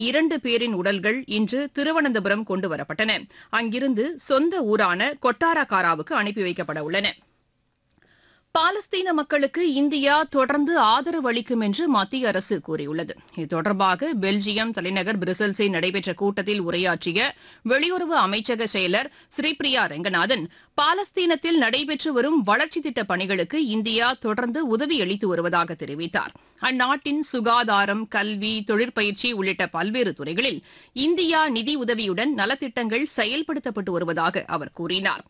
இரண்டு பேரின் உடல்கள் இன்று திருவனந்தபுரம் கொண்டு வரப்பட்டன அங்கிருந்து சொந்த ஊரான கொட்டாரக்காராவுக்கு அனுப்பி வைக்கப்பட உள்ளன பாலஸ்தீன மக்களுக்கு இந்தியா தொடர்ந்து ஆதரவு அளிக்கும் என்று மத்திய அரசு கூறியுள்ளது இது தொடர்பாக பெல்ஜியம் தலைநகர் பிரசல்ஸில் நடைபெற்ற கூட்டத்தில் உரையாற்றிய வெளியுறவு அமைச்சக செயலர் ஸ்ரீபிரியா ரெங்கநாதன் பாலஸ்தீனத்தில் நடைபெற்று வரும் வளர்ச்சித் திட்டப் பணிகளுக்கு இந்தியா தொடர்ந்து உதவி அளித்து வருவதாக தெரிவித்தார் அந்நாட்டின் சுகாதாரம் கல்வி தொழிற்பயிற்சி உள்ளிட்ட பல்வேறு துறைகளில் இந்தியா நிதி உதவியுடன் நலத்திட்டங்கள் செயல்படுத்தப்பட்டு வருவதாக அவர் கூறினார்